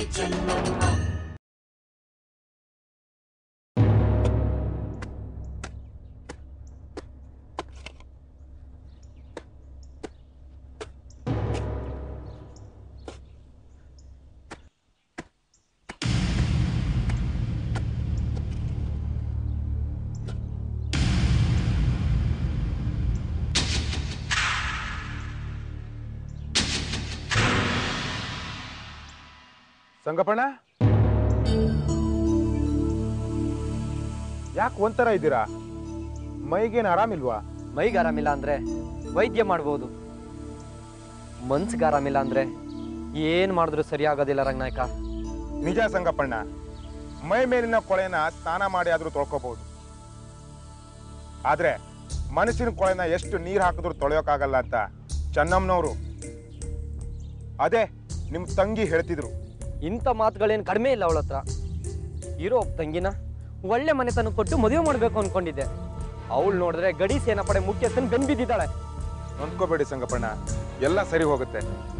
ಸಂಗಪ್ಪಣ್ಣ ಯಾಕೆ ಒಂಥರ ಇದ್ದೀರಾ ಮೈಗೇನು ಆರಾಮಿಲ್ವಾ ಮೈಗೆ ಆರಾಮಿಲ್ಲ ಅಂದ್ರೆ ವೈದ್ಯ ಮಾಡ್ಬೋದು ಮನ್ಸಿಗೆ ಆರಾಮಿಲ್ಲ ಅಂದ್ರೆ ಏನ್ ಮಾಡಿದ್ರು ಸರಿ ಆಗೋದಿಲ್ಲ ರಂಗನಾಯಕ ನಿಜ ಸಂಗಪ್ಪಣ್ಣ ಮೈ ಮೇಲಿನ ಕೊಳೆನ ಸ್ನಾನ ಮಾಡಿ ಆದ್ರೂ ತೊಳ್ಕೋಬಹುದು ಆದ್ರೆ ಮನಸ್ಸಿನ ಕೊಳೆನ ಎಷ್ಟು ನೀರು ಹಾಕಿದ್ರು ತೊಳೆಯೋಕ್ಕಾಗಲ್ಲ ಅಂತ ಚೆನ್ನಮ್ಮನವರು ಅದೇ ನಿಮ್ ತಂಗಿ ಹೇಳ್ತಿದ್ರು ಇಂಥ ಮಾತುಗಳೇನು ಕಡಿಮೆ ಇಲ್ಲ ಅವಳ ಹತ್ರ ಇರೋ ಒಬ್ಬ ತಂಗಿನ ಒಳ್ಳೆ ಮನೆತನ ಕೊಟ್ಟು ಮದುವೆ ಮಾಡಬೇಕು ಅನ್ಕೊಂಡಿದ್ದೆ ಅವಳು ನೋಡಿದ್ರೆ ಗಡಿ ಸೇನಾಪಡೆ ಮುಖ್ಯಸ್ಥನ್ ಬೆನ್ ಬಿದ್ದಿದ್ದಾಳೆ ನೊಂದ್ಕೋಬೇಡಿ ಸಂಗಪ್ಪಣ್ಣ ಎಲ್ಲ ಸರಿ ಹೋಗುತ್ತೆ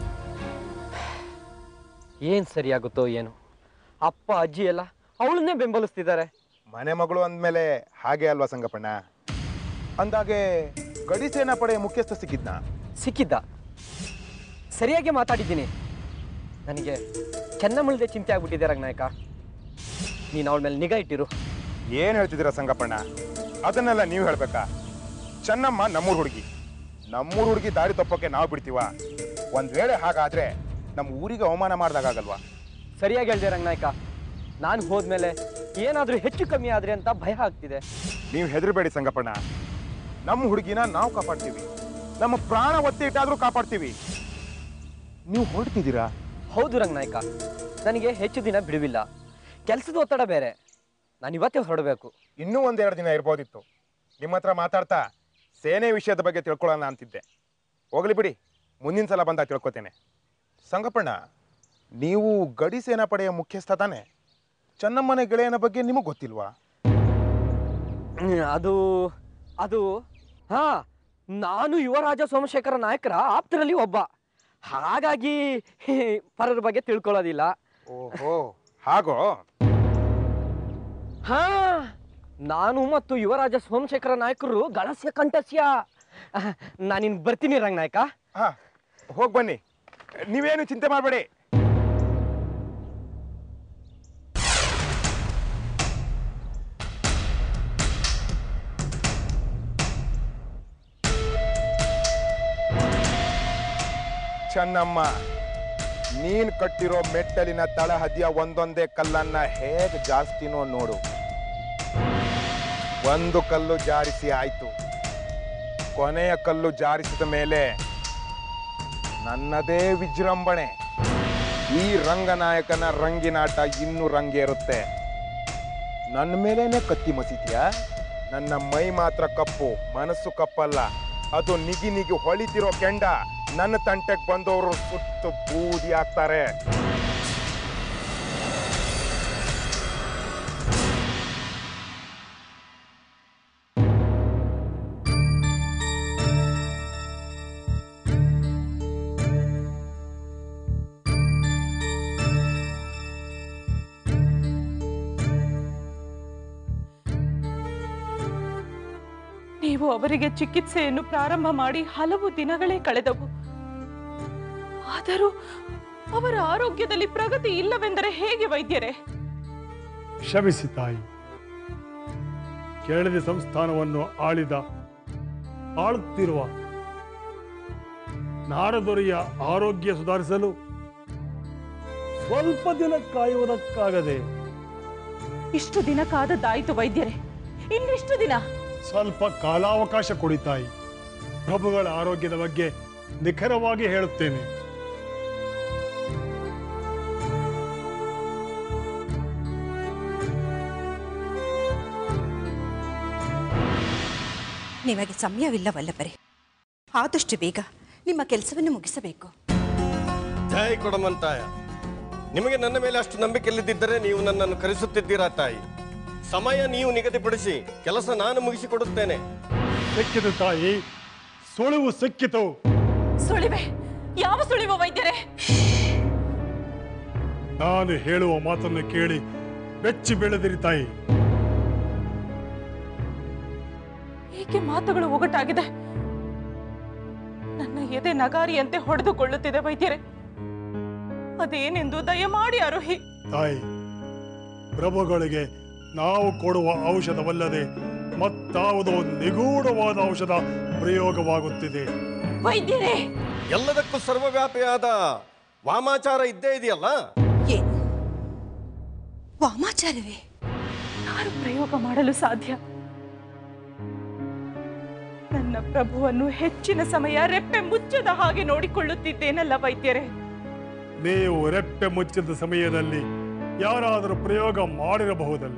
ಏನ್ ಸರಿಯಾಗುತ್ತೋ ಏನು ಅಪ್ಪ ಅಜ್ಜಿ ಎಲ್ಲ ಅವಳನ್ನೇ ಬೆಂಬಲಿಸ್ತಿದ್ದಾರೆ ಮನೆ ಮಗಳು ಅಂದ್ಮೇಲೆ ಹಾಗೆ ಅಲ್ವಾ ಸಂಗಪ್ಪಣ್ಣ ಅಂದಾಗೆ ಗಡಿ ಸೇನಾ ಪಡೆ ಮುಖ್ಯಸ್ಥ ಸಿಕ್ಕಿದ್ನ ಸಿಕ್ಕಿದ್ದ ಸರಿಯಾಗಿ ಮಾತಾಡಿದ್ದೀನಿ ನನಗೆ ಚೆನ್ನಮ್ಮಳದೆ ಚಿಂತೆ ಆಗ್ಬಿಟ್ಟಿದೆ ರಂಗನಾಯಕ ನೀನು ಅವಳ ಮೇಲೆ ನಿಗಾ ಇಟ್ಟಿರು ಏನ್ ಹೇಳ್ತಿದ್ದೀರಾ ಸಂಗಪ್ಪಣ್ಣ ಅದನ್ನೆಲ್ಲ ನೀವು ಹೇಳ್ಬೇಕಾ ಚೆನ್ನಮ್ಮ ನಮ್ಮೂರ್ ಹುಡುಗಿ ನಮ್ಮೂರ್ ಹುಡುಗಿ ದಾರಿ ತಪ್ಪೋಕೆ ನಾವು ಬಿಡ್ತೀವ ಒಂದ್ ವೇಳೆ ಹಾಗಾದ್ರೆ ನಮ್ಮ ಊರಿಗೆ ಅವಮಾನ ಮಾಡ್ದಾಗಲ್ವಾ ಸರಿಯಾಗಿ ಹೇಳ್ದೆ ರಂಗನಾಯಕ ನಾನು ಹೋದ್ಮೇಲೆ ಏನಾದರೂ ಹೆಚ್ಚು ಕಮ್ಮಿ ಆದ್ರೆ ಅಂತ ಭಯ ಆಗ್ತಿದೆ ನೀವು ಹೆದರಬೇಡಿ ಸಂಗಪ್ಪಣ್ಣ ನಮ್ಮ ಹುಡುಗಿನ ನಾವು ಕಾಪಾಡ್ತೀವಿ ನಮ್ಮ ಪ್ರಾಣ ಒತ್ತಿ ಇಟ್ಟಾದ್ರೂ ಕಾಪಾಡ್ತೀವಿ ನೀವು ಹೊರಡ್ತಿದ್ದೀರಾ ಹೌದು ರಂಗನಾಯಕ ನನಗೆ ಹೆಚ್ಚು ದಿನ ಬಿಡುವಿಲ್ಲ ಕೆಲಸದ ಒತ್ತಡ ಬೇರೆ ನಾನು ಇವತ್ತೇ ಹೊರಡಬೇಕು ಇನ್ನೂ ಒಂದೆರಡು ದಿನ ಇರ್ಬೋದಿತ್ತು ನಿಮ್ಮ ಹತ್ರ ಮಾತಾಡ್ತಾ ಸೇನೆ ವಿಷಯದ ಬಗ್ಗೆ ತಿಳ್ಕೊಳ್ಳೋಣ ಅಂತಿದ್ದೆ ಹೋಗ್ಲಿ ಬಿಡಿ ಮುಂದಿನ ಸಲ ಬಂದಾಗ ತಿಳ್ಕೊತೇನೆ ಸಂಗಪ್ಪಣ್ಣ ನೀವು ಗಡಿ ಸೇನಾ ಪಡೆಯ ಮುಖ್ಯಸ್ಥ ತಾನೆ ಚೆನ್ನಮ್ಮನ ಗೆಳೆಯನ ಬಗ್ಗೆ ನಿಮಗೆ ಗೊತ್ತಿಲ್ವಾ ಅದು ಅದು ಹಾ ನಾನು ಯುವರಾಜ ಸೋಮಶೇಖರ ನಾಯಕರ ಆಪ್ತರಲ್ಲಿ ಒಬ್ಬ ಹಾಗಾಗಿ ಪರರ ಬಗ್ಗೆ ತಿಳ್ಕೊಳ್ಳೋದಿಲ್ಲ ಓಹೋ ಹಾಗೋ ಹಾ ನಾನು ಮತ್ತು ಯುವರಾಜ ಸೋಮಶೇಖರ ನಾಯಕರು ಗಳಸ್ಯ ಕಂಠಸ್ಯ ನಾನಿನ್ ಬರ್ತೀನಿ ರಂಗನಾಯಕ ಹಾ ಹೋಗಿ ಬನ್ನಿ ನೀವೇನು ಚಿಂತೆ ಮಾಡಬೇಡಿ ಚೆನ್ನಮ್ಮ ನೀನ್ ಕಟ್ಟಿರೋ ಮೆಟ್ಟಲಿನ ತಳಹದಿಯ ಒಂದೊಂದೇ ಕಲ್ಲನ್ನ ಹೇಗ್ ಜಾಸ್ತಿನೋ ನೋಡು ಒಂದು ಕಲ್ಲು ಜಾರಿಸಿ ಆಯ್ತು ಕೊನೆಯ ಕಲ್ಲು ಜಾರಿಸಿದ ಮೇಲೆ ನನ್ನದೇ ವಿಜೃಂಭಣೆ ಈ ರಂಗನಾಯಕನ ರಂಗಿನಾಟ ಇನ್ನೂ ರಂಗೇರುತ್ತೆ ನನ್ನ ಮೇಲೇನೆ ಕತ್ತಿ ಮಸೀತಿಯಾ ನನ್ನ ಮೈ ಮಾತ್ರ ಕಪ್ಪು ಮನಸ್ಸು ಕಪ್ಪಲ್ಲ ಅದು ನಿಗಿ ನಿಗಿ ಹೊಳಿತಿರೋ ಕೆಂಡ ನನ್ನ ತಂಟೆಗೆ ಬಂದವರು ಸುಟ್ಟು ಬೂದಿ ಆಗ್ತಾರೆ ನೀವು ಅವರಿಗೆ ಚಿಕಿತ್ಸೆಯನ್ನು ಪ್ರಾರಂಭ ಮಾಡಿ ಹಲವು ದಿನಗಳೇ ಕಳೆದವು ಆದರೂ ಅವರ ಆರೋಗ್ಯದಲ್ಲಿ ಪ್ರಗತಿ ಇಲ್ಲವೆಂದರೆ ಹೇಗೆ ವೈದ್ಯರೇ ಕ್ಷಮಿಸಿ ತಾಯಿ ಕೆಳದಿ ಸಂಸ್ಥಾನವನ್ನು ಆಳಿದ ಆಳುತ್ತಿರುವ ನಾಡದೊರೆಯ ಆರೋಗ್ಯ ಸುಧಾರಿಸಲು ಸ್ವಲ್ಪ ದಿನ ಕಾಯುವುದಕ್ಕಾಗದೆ ಇಷ್ಟು ದಿನ ಕಾದದ್ದಾಯಿತು ವೈದ್ಯರೇ ಇನ್ನೆಷ್ಟು ದಿನ ಸ್ವಲ್ಪ ಕಾಲಾವಕಾಶ ಕೊಡಿ ತಾಯಿ ಪ್ರಭುಗಳ ಆರೋಗ್ಯದ ಬಗ್ಗೆ ನಿಖರವಾಗಿ ಹೇಳುತ್ತೇನೆ ನಿಮಗೆ ಸಮಯವಿಲ್ಲವಲ್ಲವರೇ ಆದಷ್ಟು ಬೇಗ ನಿಮ್ಮ ಕೆಲಸವನ್ನು ಮುಗಿಸಬೇಕು ಜೈ ಕೊಡಮಂತಾಯ ನಿಮಗೆ ನನ್ನ ಮೇಲೆ ಅಷ್ಟು ನಂಬಿಕೆ ಇಲ್ಲದಿದ್ದರೆ ನೀವು ನನ್ನನ್ನು ಕರೆಸುತ್ತಿದ್ದೀರಾ ತಾಯಿ ಸಮಯ ನೀವು ನಿಗದಿಪಡಿಸಿ ಕೆಲಸ ನಾನು ಮುಗಿಸಿಕೊಡುತ್ತೇನೆ ಸಿಕ್ಕಿತು ತಾಯಿ ಸುಳಿವು ಸಿಕ್ಕಿತು ಸುಳಿವೆ ಯಾವ ಸುಳಿವು ವೈದ್ಯರೇ ನಾನು ಹೇಳುವ ಮಾತನ್ನು ಕೇಳಿ ಬೆಚ್ಚಿ ಬೆಳೆದಿರಿ ತಾಯಿ ಏಕೆ ಮಾತುಗಳು ಒಗಟಾಗಿದೆ ನನ್ನ ಎದೆ ನಗಾರಿಯಂತೆ ಹೊಡೆದುಕೊಳ್ಳುತ್ತಿದೆ ವೈದ್ಯರೇ ಅದೇನೆಂದು ದಯಮಾಡಿ ಅರುಹಿ ತಾಯಿ ಪ್ರಭುಗಳಿಗೆ ನಾವು ಕೊಡುವ ಔಷಧವಲ್ಲದೆ ಮತ್ತಾವುದೋ ನಿಗೂಢವಾದ ಔಷಧ ಪ್ರಯೋಗವಾಗುತ್ತಿದೆ ವೈದ್ಯರೇ ಎಲ್ಲದಕ್ಕೂ ಸರ್ವವ್ಯಾಪಿಯಾದ ವಾಮಾಚಾರ ಇದ್ದೇ ಇದೆಯಲ್ಲ ಏನು ವಾಮಾಚಾರವೇ ಯಾರು ಪ್ರಯೋಗ ಮಾಡಲು ಸಾಧ್ಯ ನನ್ನ ಪ್ರಭುವನ್ನು ಹೆಚ್ಚಿನ ಸಮಯ ರೆಪ್ಪೆ ಮುಚ್ಚದ ಹಾಗೆ ನೋಡಿಕೊಳ್ಳುತ್ತಿದ್ದೇನಲ್ಲ ವೈದ್ಯರೇ ನೀವು ರೆಪ್ಪೆ ಮುಚ್ಚಿದ ಸಮಯದಲ್ಲಿ ಯಾರಾದರೂ ಪ್ರಯೋಗ ಮಾಡಿರಬಹುದಲ್ಲ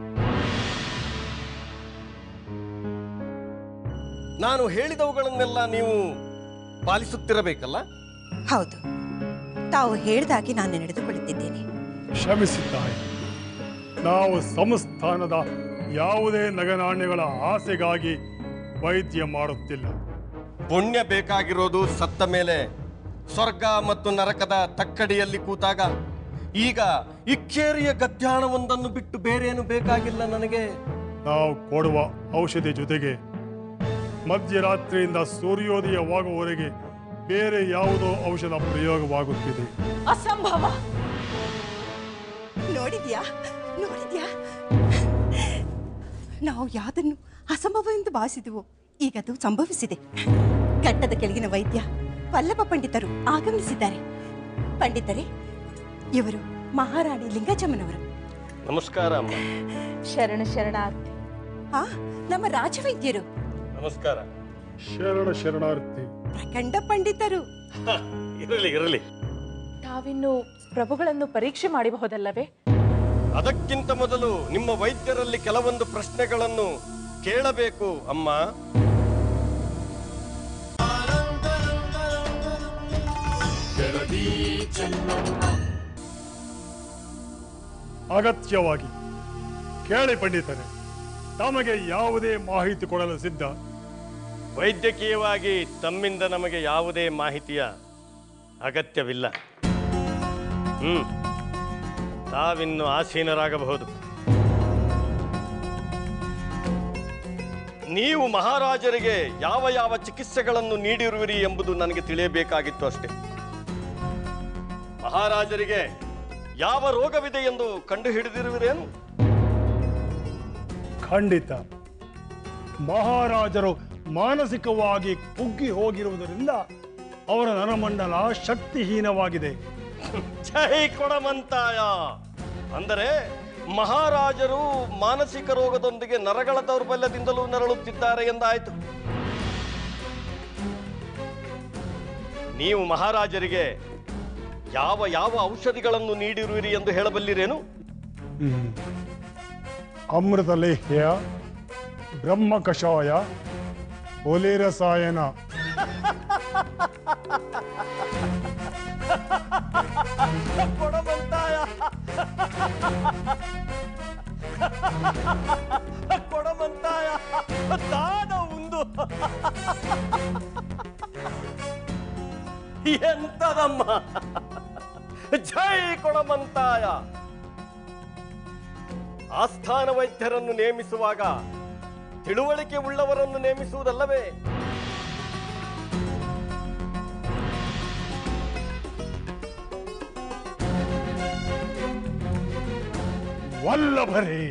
ನಾನು ಹೇಳಿದವುಗಳನ್ನೆಲ್ಲ ನೀವು ಪಾಲಿಸುತ್ತಿರಬೇಕಲ್ಲ ಹೌದು ತಾವು ಹೇಳ್ದಾಗೆ ನಾನು ನಡೆದುಕೊಳ್ಳುತ್ತಿದ್ದೇನೆ ಕ್ಷಮಿಸಿದ್ದಾರೆ ನಾವು ಸಂಸ್ಥಾನದ ಯಾವುದೇ ನಗನಾಣ್ಯಗಳ ಆಸೆಗಾಗಿ ವೈದ್ಯ ಮಾಡುತ್ತಿಲ್ಲ ಪುಣ್ಯ ಬೇಕಾಗಿರೋದು ಸತ್ತ ಮೇಲೆ ಸ್ವರ್ಗ ಮತ್ತು ನರಕದ ತಕ್ಕಡಿಯಲ್ಲಿ ಕೂತಾಗ ಈಗ ಇಕ್ಕೇರಿಯ ಗದ್ಯಾಣವೊಂದನ್ನು ಬಿಟ್ಟು ಬೇರೇನು ಬೇಕಾಗಿಲ್ಲ ನನಗೆ ನಾವು ಕೊಡುವ ಔಷಧಿ ಜೊತೆಗೆ ಮಧ್ಯರಾತ್ರಿಯಿಂದ ಸೂರ್ಯೋದಯವಾಗುವವರೆಗೆ ಬೇರೆ ಯಾವುದೋ ಔಷಧ ಪ್ರಯೋಗವಾಗುತ್ತಿದೆ ಅಸಂಭವ ನೋಡಿದ್ಯಾ ನೋಡಿದ್ಯಾ ನಾವು ಯಾವ್ದನ್ನು ಅಸಂಭವ ಎಂದು ಭಾವಿಸಿದೆವು ಈಗ ಅದು ಸಂಭವಿಸಿದೆ ಘಟ್ಟದ ಕೆಳಗಿನ ವೈದ್ಯ ವಲ್ಲಭ ಪಂಡಿತರು ಆಗಮಿಸಿದ್ದಾರೆ ಪಂಡಿತರೇ ಇವರು ಮಹಾರಾಣಿ ಲಿಂಗಜಮ್ಮನವರು ನಮಸ್ಕಾರ ಅಮ್ಮ ಶರಣ ಶರಣಾರ್ಥಿ ಆ ನಮ್ಮ ರಾಜವೈದ್ಯರು ನಮಸ್ಕಾರ ಶರಣ ಶರಣಾರ್ಥಿ ಪ್ರಖಂಡ ಪಂಡಿತರು ಇರಲಿ ಇರಲಿ ತಾವಿನ್ನು ಪ್ರಭುಗಳನ್ನು ಪರೀಕ್ಷೆ ಮಾಡಬಹುದಲ್ಲವೇ ಅದಕ್ಕಿಂತ ಮೊದಲು ನಿಮ್ಮ ವೈದ್ಯರಲ್ಲಿ ಕೆಲವೊಂದು ಪ್ರಶ್ನೆಗಳನ್ನು ಕೇಳಬೇಕು ಅಮ್ಮ ಅಗತ್ಯವಾಗಿ ಕೇಳಿ ಪಂಡಿತರೆ ತಮಗೆ ಯಾವುದೇ ಮಾಹಿತಿ ಕೊಡಲು ಸಿದ್ಧ ವೈದ್ಯಕೀಯವಾಗಿ ತಮ್ಮಿಂದ ನಮಗೆ ಯಾವುದೇ ಮಾಹಿತಿಯ ಅಗತ್ಯವಿಲ್ಲ ಹ್ಮ್ ತಾವಿನ್ನು ಆಸೀನರಾಗಬಹುದು ನೀವು ಮಹಾರಾಜರಿಗೆ ಯಾವ ಯಾವ ಚಿಕಿತ್ಸೆಗಳನ್ನು ನೀಡಿರುವಿರಿ ಎಂಬುದು ನನಗೆ ತಿಳಿಯಬೇಕಾಗಿತ್ತು ಅಷ್ಟೇ ಮಹಾರಾಜರಿಗೆ ಯಾವ ರೋಗವಿದೆ ಎಂದು ಕಂಡು ಹಿಡಿದಿರುವಿರೇನು ಖಂಡಿತ ಮಹಾರಾಜರು ಮಾನಸಿಕವಾಗಿ ಕುಗ್ಗಿ ಹೋಗಿರುವುದರಿಂದ ಅವರ ನರಮಂಡಲ ಶಕ್ತಿಹೀನವಾಗಿದೆ ಜೈ ಕೊಡಮಂತಾಯ ಅಂದರೆ ಮಹಾರಾಜರು ಮಾನಸಿಕ ರೋಗದೊಂದಿಗೆ ನರಗಳ ದೌರ್ಬಲ್ಯದಿಂದಲೂ ನರಳುತ್ತಿದ್ದಾರೆ ಎಂದಾಯಿತು ನೀವು ಮಹಾರಾಜರಿಗೆ ಯಾವ ಯಾವ ಔಷಧಿಗಳನ್ನು ನೀಡಿರುವಿರಿ ಎಂದು ಹೇಳಬಲ್ಲಿರೇನು ಅಮೃತ ಲೇಹ್ಯ ಬ್ರಹ್ಮ ಕಷಾಯ ಒಲೆ ರಸಾಯನ ಕೊಡಮಂತಾಯ ಕೊಡಮಂತಾಯ ದಾನ ಉಂದು ಎಂತದಮ್ಮ ಜೈ ಕೊಡಮಂತಾಯ ಆಸ್ಥಾನ ವೈದ್ಯರನ್ನು ನೇಮಿಸುವಾಗ ತಿಳುವಳಿಕೆ ಉಳ್ಳವರನ್ನು ನೇಮಿಸುವುದಲ್ಲವೇ ವಲ್ಲಭರೇ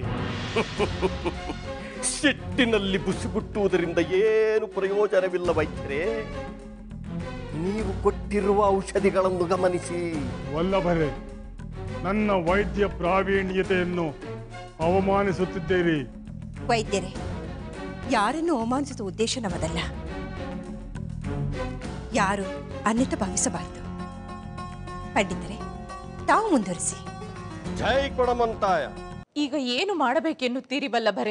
ಸಿಟ್ಟಿನಲ್ಲಿ ಬುಸುಗುಟ್ಟುವುದರಿಂದ ಏನು ಪ್ರಯೋಜನವಿಲ್ಲ ವೈದ್ಯರೇ ನೀವು ಕೊಟ್ಟಿರುವ ಔಷಧಿಗಳನ್ನು ಗಮನಿಸಿ ವಲ್ಲಭರೇ ನನ್ನ ವೈದ್ಯ ಪ್ರಾವೀಣ್ಯತೆಯನ್ನು ಅವಮಾನಿಸುತ್ತಿದ್ದೀರಿ ವೈದ್ಯರೇ ಯಾರನ್ನು ಅವಮಾನಿಸುವ ಉದ್ದೇಶ ನಮ್ಮದಲ್ಲ ಯಾರು ಅನ್ಯತ ಭಾವಿಸಬಾರದು ಪಂಡಿತರೇ ತಾವು ಮುಂದುವರಿಸಿ ಜೈ ಕೊಡಮಂತಾಯ ಈಗ ಏನು ಮಾಡಬೇಕೆನ್ನುತ್ತೀರಿ ವಲ್ಲಭರೇ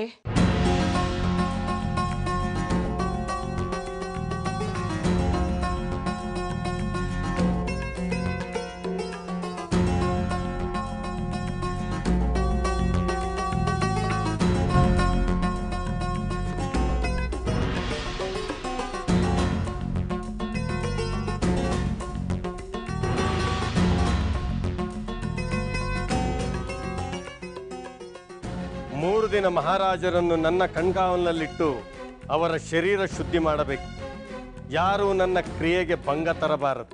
ಮೂರು ದಿನ ಮಹಾರಾಜರನ್ನು ನನ್ನ ಕಣ್ಗಾವಲಿನಲ್ಲಿಟ್ಟು ಅವರ ಶರೀರ ಶುದ್ಧಿ ಮಾಡಬೇಕು ಯಾರೂ ನನ್ನ ಕ್ರಿಯೆಗೆ ಭಂಗ ತರಬಾರದು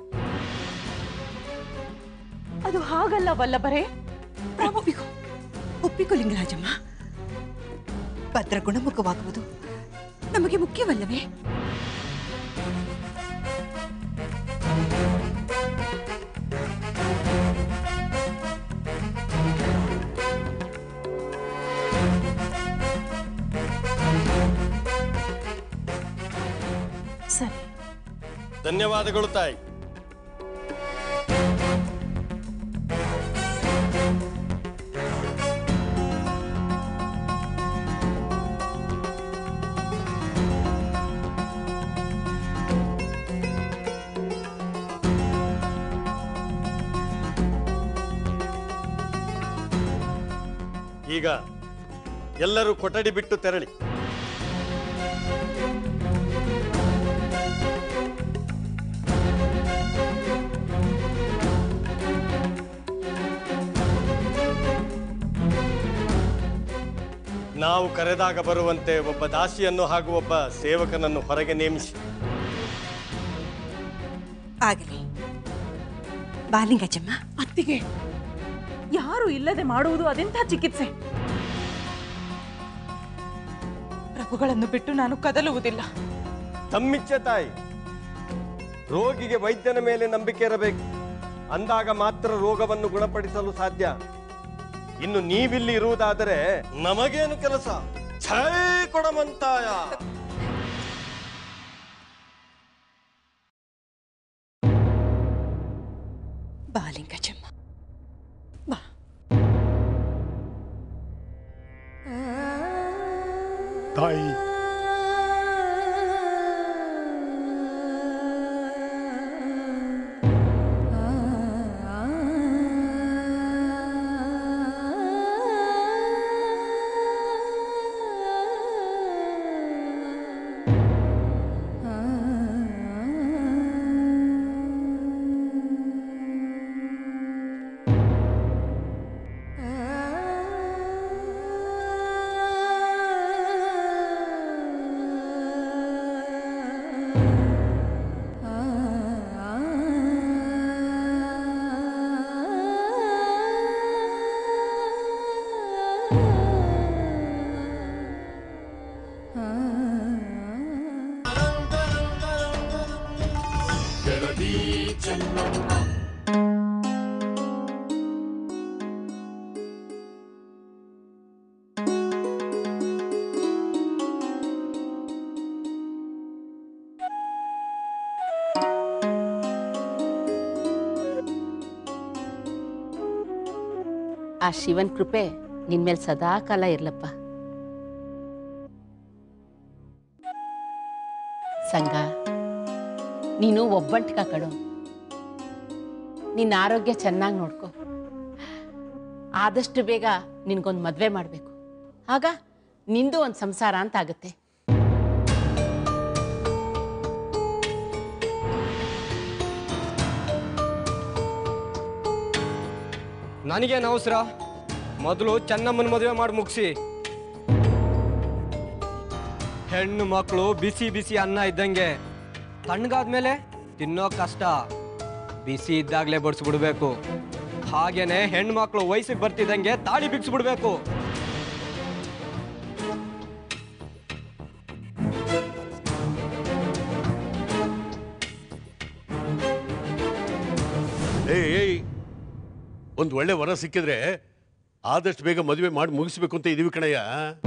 ಅದು ಹಾಗಲ್ಲ ವಲ್ಲಭರೇ ಒಪ್ಪಿಕೋ ಒಪ್ಪಿಕೋ ಲಿಂಗರಾಜಮ್ಮ ಭದ್ರ ಗುಣಮುಖವಾಗುವುದು ನಮಗೆ ಮುಖ್ಯವಲ್ಲವೇ ಸರಿ ಧನ್ಯವಾದಗಳು ತಾಯಿ ಈಗ ಎಲ್ಲರೂ ಕೊಠಡಿ ಬಿಟ್ಟು ತೆರಳಿ ನಾವು ಕರೆದಾಗ ಬರುವಂತೆ ಒಬ್ಬ ದಾಸಿಯನ್ನು ಹಾಗೂ ಒಬ್ಬ ಸೇವಕನನ್ನು ಹೊರಗೆ ನೇಮಿಸಿ ಆಗಲಿ ಬಾಲಿಂಗಜಮ್ಮ ಅತ್ತಿಗೆ ಯಾರು ಇಲ್ಲದೆ ಮಾಡುವುದು ಅದೆಂಥ ಚಿಕಿತ್ಸೆ ಪ್ರಭುಗಳನ್ನು ಬಿಟ್ಟು ನಾನು ಕದಲುವುದಿಲ್ಲ ತಮ್ಮಿಚ್ಛೆ ತಾಯಿ ರೋಗಿಗೆ ವೈದ್ಯನ ಮೇಲೆ ನಂಬಿಕೆ ಇರಬೇಕು ಅಂದಾಗ ಮಾತ್ರ ರೋಗವನ್ನು ಗುಣಪಡಿಸಲು ಸಾಧ್ಯ ಇನ್ನು ನೀವಿಲ್ಲಿ ಇರುವುದಾದರೆ ನಮಗೇನು ಕೆಲಸ ಛೈ ಕೊಡಮಂತಾಯ ಬಾಲಿಂಗಜಮ್ಮ ಬಾ ತಾಯಿ ಆ ಶಿವನ್ ಕೃಪೆ ನಿನ್ಮೇಲೆ ಸದಾ ಕಾಲ ಇರ್ಲಪ್ಪ ಸಂಗ ನೀನು ಒಬ್ಬಂಟಿಕ ಕಡು ನಿನ್ನ ಆರೋಗ್ಯ ಚೆನ್ನಾಗಿ ನೋಡ್ಕೊ ಆದಷ್ಟು ಬೇಗ ನಿನ್ಗೊಂದು ಮದುವೆ ಮಾಡಬೇಕು ಆಗ ನಿಂದು ಒಂದು ಸಂಸಾರ ಅಂತ ಆಗುತ್ತೆ ನನಗೇನು ಅವಸರ ಮೊದಲು ಚೆನ್ನಮ್ಮನ ಮದುವೆ ಮಾಡಿ ಮುಗಿಸಿ ಹೆಣ್ಣು ಮಕ್ಕಳು ಬಿಸಿ ಬಿಸಿ ಅನ್ನ ಇದ್ದಂಗೆ ತಣ್ಣಗಾದ್ಮೇಲೆ ತಿನ್ನೋ ಕಷ್ಟ ಬಿಸಿ ಇದ್ದಾಗಲೇ ಬಡಿಸ್ಬಿಡ್ಬೇಕು ಹಾಗೇನೆ ಹೆಣ್ಣು ಮಕ್ಕಳು ವಯಸ್ಸಿಗೆ ಬರ್ತಿದ್ದಂಗೆ ತಾಳಿ ಬಿಡಿಸ್ಬಿಡ್ಬೇಕು ಏಯ್ ಏಯ್ ಒಂದು ಒಳ್ಳೆ ವರ ಸಿಕ್ಕಿದ್ರೆ ಆದಷ್ಟು ಬೇಗ ಮದುವೆ ಮಾಡಿ ಮುಗಿಸ್ಬೇಕು ಅಂತ ಇದೀವಿ ಕಣಯ್ಯ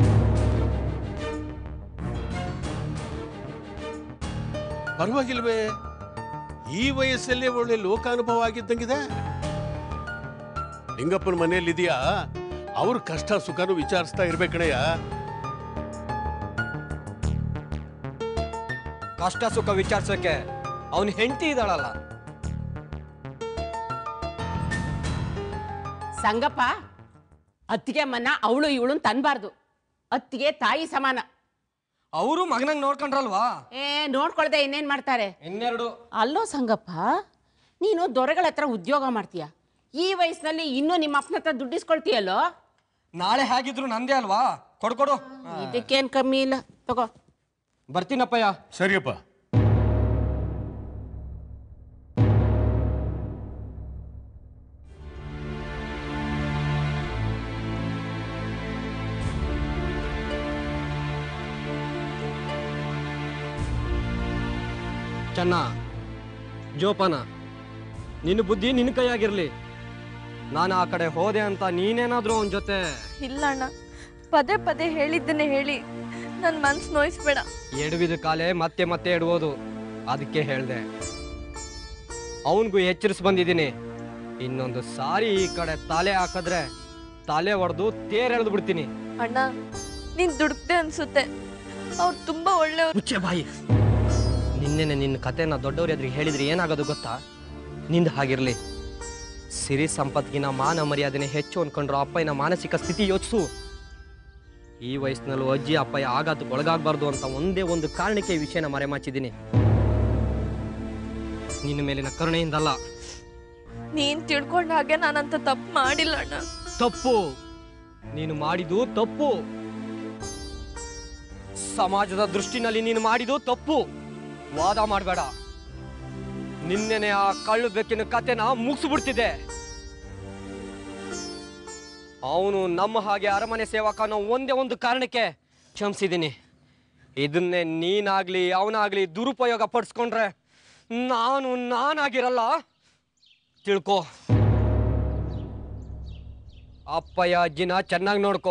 ಪರವಾಗಿಲ್ವೇ ಈ ವಯಸ್ಸಲ್ಲೇ ಒಳ್ಳೆ ಲೋಕಾನುಭವ ಆಗಿದ್ದಂಗಿದೆ ಲಿಂಗಪ್ಪನ ಮನೆಯಲ್ಲಿದೆಯಾ ಅವ್ರ ಕಷ್ಟ ಸುಖನೂ ವಿಚಾರಿಸ್ತಾ ಇರ್ಬೇಕಣಯ್ಯ ಕಷ್ಟ ಸುಖ ವಿಚಾರಿಸೋಕೆ ಅವನ ಹೆಂಡತಿ ಇದ್ದಾಳಲ್ಲ ಸಂಗಪ್ಪ ಅತ್ತಿಗೆ ಮನ ಅವಳು ಇವಳು ತನ್ಬಾರ್ದು ಅತ್ತಿಗೆ ತಾಯಿ ಸಮಾನ ಅವರು ಮಗನಂಗ್ ನೋಡ್ಕೊಂಡ್ರಲ್ವಾ ಏ ನೋಡ್ಕೊಳ್ದೆ ಇನ್ನೇನ್ ಮಾಡ್ತಾರೆ ಇನ್ನೆರಡು ಅಲ್ಲೋ ಸಂಗಪ್ಪ ನೀನು ದೊರೆಗಳ ಹತ್ರ ಉದ್ಯೋಗ ಮಾಡ್ತೀಯ ಈ ವಯಸ್ಸಿನಲ್ಲಿ ಇನ್ನೂ ನಿಮ್ಮ ಅಪ್ಪನ ಹತ್ರ ದುಡ್ಡಿಸ್ಕೊಳ್ತೀಯಲ್ಲೋ ನಾಳೆ ಹೇಗಿದ್ರು ನಂದೇ ಅಲ್ವಾ ಕೊಡ್ಕೊಡು ಇದಕ್ಕೇನ್ ಕಮ್ಮಿ ಇಲ್ಲ ತಗೋ ಬರ್ತೀನಪ್ಪಯ್ಯ ಸರಿಯಪ್ಪ ಚೆನ್ನ ಜೋಪಾನ ನಿನ್ನ ಬುದ್ಧಿ ನಿನ್ನ ಕೈಯಾಗಿರ್ಲಿ ನಾನು ಆ ಕಡೆ ಹೋದೆ ಅಂತ ನೀನೇನಾದ್ರೂ ಅವನ ಜೊತೆ ಇಲ್ಲ ಅಣ್ಣ ಪದೇ ಪದೇ ಹೇಳಿದ್ದನ್ನೇ ಹೇಳಿ ನನ್ನ ಮನ್ಸು ನೋಯಿಸ್ಬೇಡ ಎಡವಿದ ಕಾಲೇ ಮತ್ತೆ ಮತ್ತೆ ಎಡುವುದು ಅದಕ್ಕೆ ಹೇಳ್ದೆ ಅವನಿಗೂ ಎಚ್ಚರಿಸಿ ಬಂದಿದ್ದೀನಿ ಇನ್ನೊಂದು ಸಾರಿ ಈ ಕಡೆ ತಲೆ ಹಾಕಿದ್ರೆ ತಲೆ ಹೊಡೆದು ತೇರ್ ಎಳೆದು ಬಿಡ್ತೀನಿ ಅಣ್ಣ ನೀನ್ ದುಡ್ದೆ ಅನ್ಸುತ್ತೆ ಅವ್ರು ತುಂಬಾ ಒಳ್ಳೆಯವ್ರು ಮುಚ್ಚೆ ಬಾಯಿ ನಿನ್ನೆನೆ ನಿನ್ನ ಕತೆನ ದೊಡ್ಡವ್ರ ಎದುರಿಗೆ ಹೇಳಿದ್ರೆ ಏನಾಗೋದು ಗೊತ್ತಾ ನಿಂದು ಹಾಗಿರ್ಲಿ ಸಿರಿ ಸಂಪತ್ಗಿನ ಮಾನ ಮರ್ಯಾದೆನೆ ಹೆಚ್ಚು ಅನ್ಕೊಂಡ್ರು ಅಪ್ಪಯ್ಯನ ಮಾನಸಿಕ ಸ್ಥಿತಿ ಯೋಚಿಸು ಈ ವಯಸ್ಸಿನಲ್ಲೂ ಅಜ್ಜಿ ಅಪ್ಪಯ್ಯ ಆಘಾತಕ್ಕೆ ಒಳಗಾಗಬಾರ್ದು ಅಂತ ಒಂದೇ ಒಂದು ಕಾರಣಕ್ಕೆ ಈ ವಿಷಯನ ಮರೆಮಾಚಿದ್ದೀನಿ ನಿನ್ನ ಮೇಲಿನ ಕರುಣೆಯಿಂದಲ್ಲ ನೀನ್ ತಿಳ್ಕೊಂಡ ಹಾಗೆ ನಾನಂತ ತಪ್ಪು ಮಾಡಿಲ್ಲ ಅಣ್ಣ ತಪ್ಪು ನೀನು ಮಾಡಿದ್ದು ತಪ್ಪು ಸಮಾಜದ ದೃಷ್ಟಿನಲ್ಲಿ ನೀನು ಮಾಡಿದ್ದು ತಪ್ಪು ವಾದ ಮಾಡಬೇಡ ನಿನ್ನೆನೆ ಆ ಕಳ್ಳು ಬೆಕ್ಕಿನ ಕತೆನ ಮುಗಿಸ್ಬಿಡ್ತಿದೆ ಅವನು ನಮ್ಮ ಹಾಗೆ ಅರಮನೆ ಸೇವಕ ಅನ್ನೋ ಒಂದೇ ಒಂದು ಕಾರಣಕ್ಕೆ ಕ್ಷಮಿಸಿದ್ದೀನಿ ಇದನ್ನೇ ನೀನಾಗ್ಲಿ ಅವನಾಗ್ಲಿ ದುರುಪಯೋಗ ಪಡಿಸ್ಕೊಂಡ್ರೆ ನಾನು ನಾನಾಗಿರಲ್ಲ ತಿಳ್ಕೊ ಅಪ್ಪಯ್ಯ ಅಜ್ಜಿನ ಚೆನ್ನಾಗಿ ನೋಡ್ಕೊ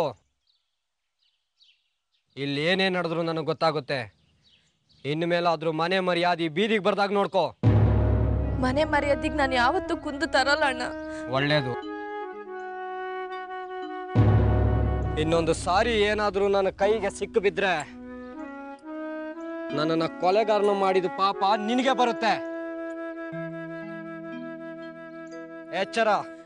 ಇಲ್ಲಿ ಏನೇ ನಡೆದ್ರು ನನಗೆ ಗೊತ್ತಾಗುತ್ತೆ ಇನ್ನು ಮೇಲಾದ್ರೂ ಮನೆ ಮರ್ಯಾದೆ ಬೀದಿಗೆ ಬರ್ದಾಗ ನೋಡ್ಕೊ ಮನೆ ಮರ್ಯಾದಿಗ್ ನಾನು ಯಾವತ್ತೂ ಕುಂದು ತರಲ್ಲ ಅಣ್ಣ ಒಳ್ಳೇದು ಇನ್ನೊಂದು ಸಾರಿ ಏನಾದ್ರೂ ನನ್ನ ಕೈಗೆ ಸಿಕ್ಕು ಬಿದ್ರೆ ನನ್ನನ್ನ ಕೊಲೆಗಾರನ ಮಾಡಿದ ಪಾಪ ನಿನಗೆ ಬರುತ್ತೆ ಎಚ್ಚರ